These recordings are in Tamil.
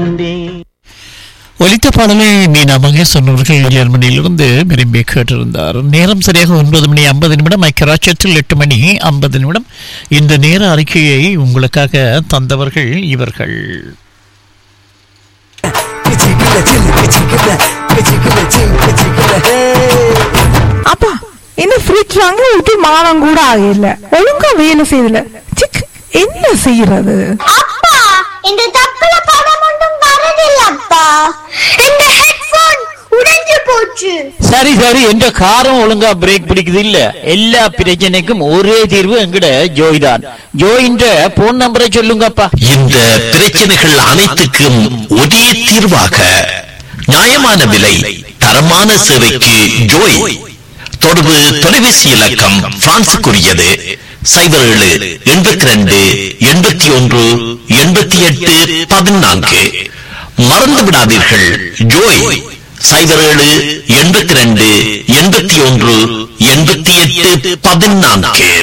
ஒலித்த பாடலை மீனா மகேசன் அவர்கள் ஜெர்மனியிலிருந்து விரும்பி கேட்டிருந்தார் நேரம் சரியாக ஒன்பது மணி ஐம்பது நிமிடம் ஐக்கியராட்சத்தில் எட்டு மணி ஐம்பது நிமிடம் இந்த நேர அறிக்கையை உங்களுக்காக தந்தவர்கள் இவர்கள் அப்பா என்ன ஃப்ரிட்ஜ் வாங்க விட்டு மாதம் கூட ஆகல ஒழுங்கா வேலை செய்யல சிக் என்ன செய்யறது அப்பா இந்த தப்புல படம் ஒன்றும் வரதில்லப்பா இந்த ஹெட்போன் உடைஞ்சு போச்சு சரி சரி என்ற காரம் ஒழுங்கா பிரேக் பிடிக்குது இல்ல எல்லா பிரச்சனைக்கும் ஒரே தீர்வு எங்கட ஜோய் தான் ஜோயின்ற போன் நம்பரை சொல்லுங்கப்பா இந்த பிரச்சனைகள் அனைத்துக்கும் ஒரே தீர்வாக நியாயமான விலை தரமான சேவைக்கு ஜோய் தொடர்பு தொலைபேசி இலக்கம் பிரான்சுக்குரியது சைபர் ஏழு எண்பத்தி ரெண்டு எண்பத்தி ஒன்று எண்பத்தி எட்டு பதினான்கு மறந்து விடாதீர்கள் ஜோய் சைபர் ஏழு எண்பத்தி ரெண்டு எண்பத்தி ஒன்று எண்பத்தி எட்டு பதினான்கு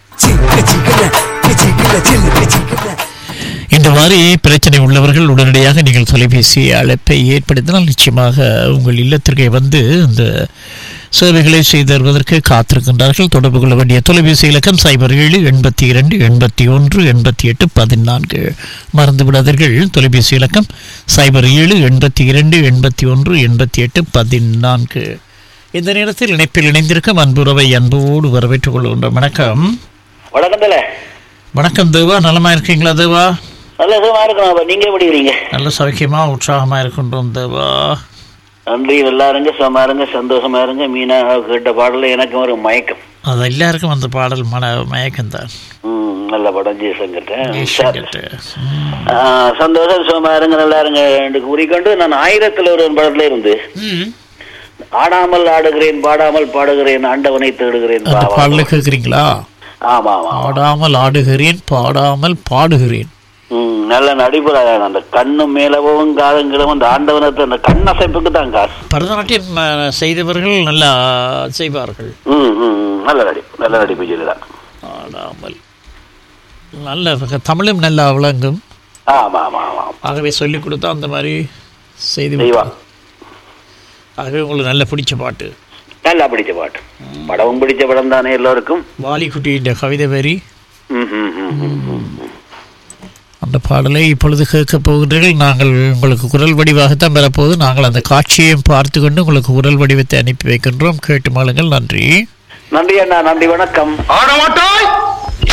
இந்த மாதிரி பிரச்சனை உள்ளவர்கள் உடனடியாக நீங்கள் தொலைபேசி அழைப்பை ஏற்படுத்தினால் நிச்சயமாக உங்கள் இல்லத்திற்கே வந்து இந்த சேவைகளை செய்து தருவதற்கு காத்திருக்கின்றார்கள் தொடர்பு கொள்ள வேண்டிய தொலைபேசி இலக்கம் சைபர் ஏழு எண்பத்தி இரண்டு எண்பத்தி ஒன்று எண்பத்தி எட்டு பதினான்கு மறந்து விடாதீர்கள் தொலைபேசி இலக்கம் சைபர் ஏழு எண்பத்தி இரண்டு எண்பத்தி ஒன்று எண்பத்தி எட்டு பதினான்கு இந்த நேரத்தில் இணைப்பில் இணைந்திருக்கும் அன்புறவை அன்போடு வரவேற்றுக் கொள்கின்றோம் வணக்கம் வணக்கத்துல வணக்கம் தேவா நலமா இருக்கீங்களா தேவா நல்ல சுகமா இருக்கணும் அப்ப நீங்க எப்படி இருக்கீங்க நல்ல சௌக்கியமா உற்சாகமா இருக்கின்றோம் தேவா நன்றி நல்லா இருங்க சுகமா இருங்க சந்தோஷமா இருங்க மீனா கேட்ட பாடல எனக்கு ஒரு மயக்கம் அது எல்லாருக்கும் அந்த பாடல் மன மயக்கம்தான் ம், நல்ல படம் ஜெய்சங்கர் ஈஸ்வரன்கிட்ட. சந்தோஷம் சுகமா இருங்க நல்லா இருங்க என்று கூறிக்கொண்டு நான் ஆயிரத்துல ஒரு படத்துல இருந்து ம். ஆடாமல் ஆடுகிறேன் பாடாமல் பாடுகிறேன் ஆண்டவனை தேடுகிறேன் அந்த பாவா. பாடலை கேட்குறீங்களா ஆமா ஆமா ஆடாமல் ஆடுகிறேன் பாடாமல் பாடுகிறேன் ம், நல்ல நடிப்பு அந்த கண்ணும் மேலவும் காதங்களும் அந்த ஆண்டவனை அந்த கண்ணசைப்புக்கு தான் காசு பரதநாட்டியம் அஹ், செய்தவர்கள் நல்லா செய்வார்கள் ம் ம் ம். நல்ல நடிப்பு நல்ல நடிப்பு சொல்லிதான் ஆடாமல் நல்ல தமிழும் நல்லா விளங்கும் ஆமா ஆமா ஆமா ஆகவே சொல்லிக் கொடுத்தா அந்த மாதிரி செய்து செய்வா விட்டார். ஆகவே உங்களுக்கு நல்ல பிடிச்ச பாட்டு நல்லா பிடிச்ச பாட்டு படமும் பிடிச்ச படம் தானே எல்லோருக்கும் வாலிக்குட்டியின் கவிதை வரி ம், ம், ம், ம், ம், ம். அந்த பாடலை இப்பொழுது கேட்கப் போகின்றீர்கள் நாங்கள் உங்களுக்கு குரல் வடிவாகத்தான் பெறப்போது நாங்கள் அந்த காட்சியையும் பார்த்து கொண்டு உங்களுக்கு குரல் வடிவத்தை அனுப்பி வைக்கின்றோம் கேட்டு மாளுங்கள் நன்றி நன்றி அண்ணா நன்றி வணக்கம் ஆட மாட்டாய்